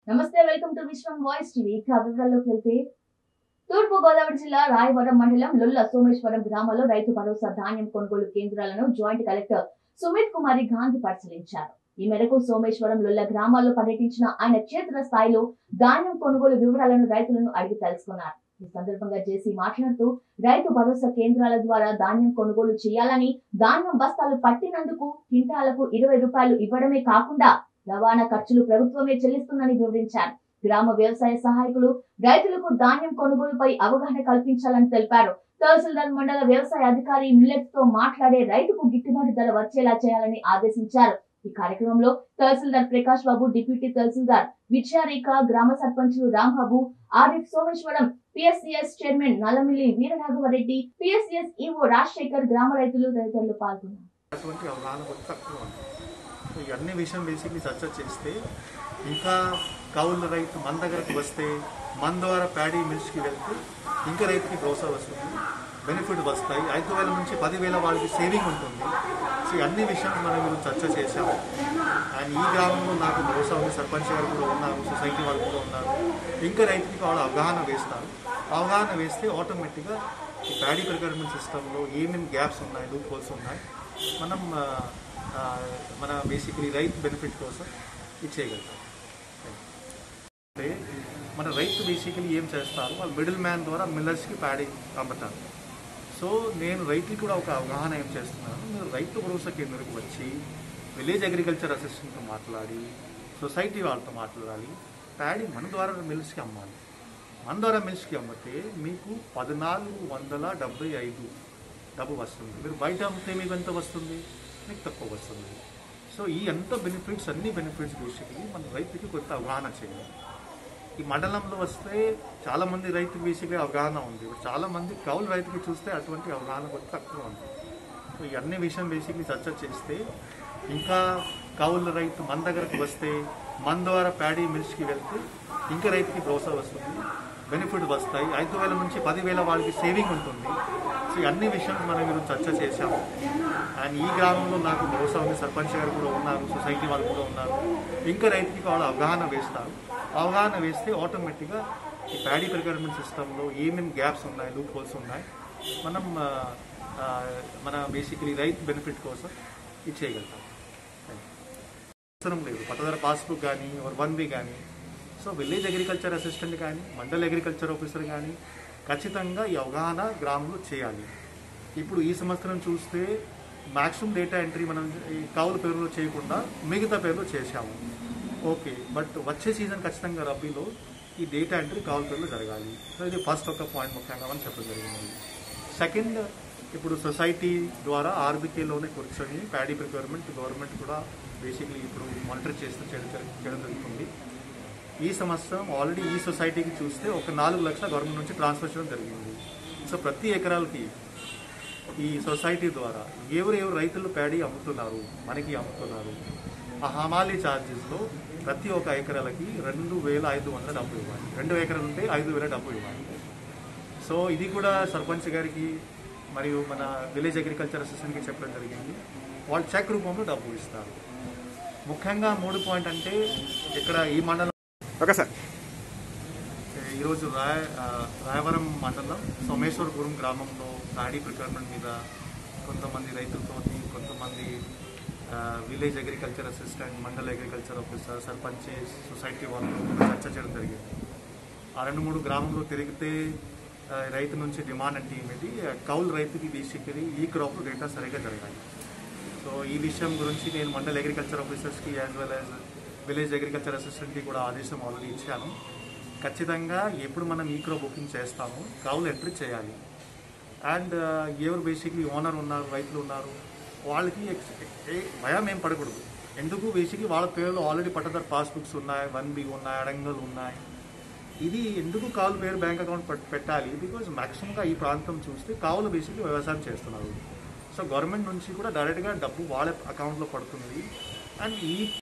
నమస్తే welcome to Vishwam voice TV ఇక వివరాల్లోకి వెళ్తే తూర్పు గోదావరి జిల్లా రాయవరం మండలం లొల్ల సోమేశ్వరం గ్రామంలో రైతు భరోసా ధాన్యం కొనుగోలు కేంద్రాలను జాయింట్ కలెక్టర్ సుమిత్ కుమారి గాంధీ పరిశీలించారు ఈ మేరకు సోమేశ్వరం లొల్ల గ్రామాల్లో పర్యటించిన ఆయన క్షేత్ర స్థాయిలో ధాన్యం కొనుగోలు వివరాలను రైతులను అడిగి తెలుసుకున్నారు ఈ సందర్భంగా జేసీ మాట్లాడుతూ రైతు భరోసా కేంద్రాల ద్వారా ధాన్యం కొనుగోలు చేయాలని ధాన్యం బస్తాలు పట్టినందుకు క్వింటాలకు ఇరవై రూపాయలు ఇవ్వడమే కాకుండా రవాణా ఖర్చులు ప్రభుత్వమే చెల్లిస్తుందని వివరించారు గ్రామ వ్యవసాయ సహాయకులు రైతులకు ధాన్యం కొనుగోలుపై అవగాహన కల్పించాలని తెలిపారు తహసీల్దార్ మండల వ్యవసాయ అధికారి మిల్లెట్స్ తో మాట్లాడే రైతుకు గిట్టుబాటు ధర వచ్చేలా చేయాలని ఆదేశించారు ఈ కార్యక్రమంలో తహసీల్దార్ ప్రకాష్ బాబు డిప్యూటీ తహసీల్దార్ విజయారేఖ గ్రామ సర్పంచులు Rambabu Arif Someswaram PSCS chairman Nallamilli Veeraraghavareddy PSCS EO Rajasekhar గ్రామ రైతులు తదితరులు పాల్గొన్నారు అటువంటి అవగాహన కూడా తక్కువ ఉంది సో ఇవన్నీ విషయం బేసిక్లీ చర్చ చేస్తే ఇంకా కౌలు రైతు మన దగ్గరకు వస్తే మన ద్వారా ప్యాడీ మిల్స్కి వెళ్తే ఇంకా రైతుకి భరోసా వస్తుంది బెనిఫిట్ వస్తాయి ఐదు వేల నుంచి పదివేల వాళ్ళకి సేవింగ్ ఉంటుంది సో అన్ని విషయాలు మనం ఈరోజు చర్చ చేశాము అండ్ ఈ గ్రామంలో నాకు భరోసా ఉంది సర్పంచ్ గారు కూడా ఉన్నారు సొసైటీ వాళ్ళు కూడా ఉన్నారు ఇంకా రైతుకి వాళ్ళు అవగాహన వేస్తారు అవగాహన వేస్తే ఆటోమేటిక్గా ఈ ప్యాడీ ప్రొక్యూర్మెంట్ సిస్టంలో ఏమేమి గ్యాప్స్ ఉన్నాయి లూప్ హోల్స్ ఉన్నాయి మనం ఆ, ఆ, మన బేసికలీ రైతు బెనిఫిట్ కోసం ఇది చేయగలుగుతాం అంటే మన రైతు బేసికలీ ఏం చేస్తారు వాళ్ళు మిడిల్ మ్యాన్ ద్వారా మిల్లర్స్కి ప్యాడీ అమ్ముతారు సో నేను రైతుకి కూడా ఒక అవగాహన ఏం చేస్తున్నాను మీరు రైతు భరోసా కేంద్రకు వచ్చి విలేజ్ అగ్రికల్చర్ అసిస్టెంట్తో మాట్లాడి సొసైటీ వాళ్ళతో మాట్లాడాలి ప్యాడీ మన ద్వారా మిల్స్కి అమ్మాలి మన ద్వారా మిల్స్కి అమ్మితే మీకు పద్నాలుగు వందల డెబ్బై ఐదు డబ్బు వస్తుంది మీరు బయట అమ్మితే మీకు ఎంత వస్తుంది మీకు తక్కువ వస్తుంది సో ఈ ఎంత బెనిఫిట్స్ అన్ని బెనిఫిట్స్ బేసికలీ మన రైతుకి కొంత అవగాహన చేయాలి ఈ మండలంలో వస్తే చాలా మంది రైతుకి బేసిక్గా అవగాహన ఉంది ఇప్పుడు చాలా మంది కౌలు రైతుకి చూస్తే అటువంటి అవగాహన కొంత తక్కువ ఉంది సో ఈ అన్ని విషయం బేసిక్లీ చర్చ చేస్తే ఇంకా కౌలు రైతు మన దగ్గరకు వస్తే మన ద్వారా ప్యాడీ మిల్స్కి వెళ్తే ఇంకా రైతుకి భరోసా వస్తుంది బెనిఫిట్ వస్తాయి ఐదు వేల నుంచి పదివేల వాళ్ళకి సేవింగ్ ఉంటుంది సో ఈ అన్ని విషయాలు మనం ఈరోజు చర్చ చేశాము అండ్ ఈ గ్రామంలో నాకు భరోసా ఉంది సర్పంచ్ గారు కూడా ఉన్నారు సొసైటీ వాళ్ళు కూడా ఉన్నారు ఇంకా రైతుకి వాళ్ళు అవగాహన వేస్తారు అవగాహన వేస్తే ఆటోమేటిక్గా ఈ ప్యాడీ ప్రొక్యూర్మెంట్ సిస్టంలో ఏమేమి గ్యాప్స్ ఉన్నాయి లూప్ హోల్స్ ఉన్నాయి మనం ఆ, ఆ, మన బేసికలీ రైతు బెనిఫిట్ కోసం ఇది చేయగలుగుతాం అవసరం లేదు పట్టదార పాస్బుక్ కానీ ఒక వన్ బి కానీ సో విలేజ్ అగ్రికల్చర్ అసిస్టెంట్ కానీ మండల్ అగ్రికల్చర్ ఆఫీసర్ కానీ ఖచ్చితంగా ఈ అవగాహన గ్రామంలో చేయాలి ఇప్పుడు ఈ సంవత్సరం చూస్తే మ్యాక్సిమం డేటా ఎంట్రీ మనం ఈ కౌలు పేరులో చేయకుండా మిగతా పేరులో చేశాము ఓకే బట్ వచ్చే సీజన్ ఖచ్చితంగా రబీలో ఈ డేటా ఎంట్రీ కౌలు పేరులో జరగాలి సో ఇది ఫస్ట్ ఒక పాయింట్ ముఖ్యంగా మనం చెప్పడం జరిగింది సెకండ్ ఇప్పుడు సొసైటీ ద్వారా ఆర్బీకేలోనే కూర్చొని ప్యాడీ ప్రొక్యూర్మెంట్ గవర్నమెంట్ కూడా బేసిక్లీ ఇప్పుడు మానిటర్ చేస్తూ చేయడం జరి- చేయడం జరుగుతుంది ఈ సంవత్సరం ఆల్రెడీ ఈ సొసైటీకి చూస్తే ఒక నాలుగు లక్షల గవర్నమెంట్ నుంచి ట్రాన్స్ఫర్ చేయడం జరిగింది సో ప్రతి ఎకరాలకి ఈ సొసైటీ ద్వారా ఎవరు ఎవరు రైతులు ప్యాడీ అమ్ముతున్నారు మనకి అమ్ముతున్నారు ఆ హమాలీ ఛార్జెస్లో ప్రతి ఒక్క ఎకరాలకి రెండు వేల ఐదు వందల డబ్బు ఇవ్వాలి రెండు ఎకరాలు ఉంటే ఐదు వేల డబ్బు ఇవ్వాలి సో ఇది కూడా సర్పంచ్ గారికి మరియు మన విలేజ్ అగ్రికల్చర్ అసిస్టెంట్కి చెప్పడం జరిగింది వాళ్ళు చెక్ రూపంలో డబ్బు ఇస్తారు ముఖ్యంగా మూడు పాయింట్ అంటే ఇక్కడ ఈ మండలం ఓకే సార్ ఈరోజు రాయ ఆ, రాయవరం మండలం సోమేశ్వరపురం గ్రామంలో ప్యాడీ ప్రొక్యూర్మెంట్ మీద కొంతమంది రైతులతో కొంతమంది ఆ, village agriculture assistant mandal agriculture officer sarpanch society వాళ్ళు చర్చ చేయడం జరిగింది ఆ రెండు మూడు గ్రామంలో తిరిగితే ఆ, రైతు నుంచి డిమాండ్ అంటే ఏమిటి కౌలు రైతుకి బేసికలీ ఈ క్రాప్ డేటా సరిగా జరగాలి సో ఈ విషయం గురించి నేను మండల్ అగ్రికల్చర్ ఆఫీసర్స్కి as well as village agriculture అసిస్టెంట్కి కూడా ఆదేశం ఆల్రెడీ ఇచ్చాను ఖచ్చితంగా ఎప్పుడు మనం ఈ క్రాప్ బుకింగ్ చేస్తామో కౌలు ఎంట్రీ చేయాలి అండ్ ఎవరు బేసిక్లీ ఓనర్ ఉన్నారు రైతులు ఉన్నారు వాళ్ళకి ఎక్స్- ఏ- భయం ఏం పడకూడదు ఎందుకు బేసిక్లీ వాళ్ళ పేరులో ఆల్రెడీ పట్టదారు పాస్బుక్స్ ఉన్నాయి వన్ బి ఉన్నాయి అడంగలు ఉన్నాయి ఇది ఎందుకు కావులు పేరు బ్యాంక్ అకౌంట్ పెట్- పెట్టాలి బికాజ్ మ్యాక్సిమంగా ఈ ప్రాంతం చూస్తే కావులు బేసిక్లీ వ్యవసాయం చేస్తున్నారు సో గవర్నమెంట్ నుంచి కూడా డైరెక్ట్గా డబ్బు వాళ్ళ అకౌంట్లో పడుతుంది అండ్ ఈ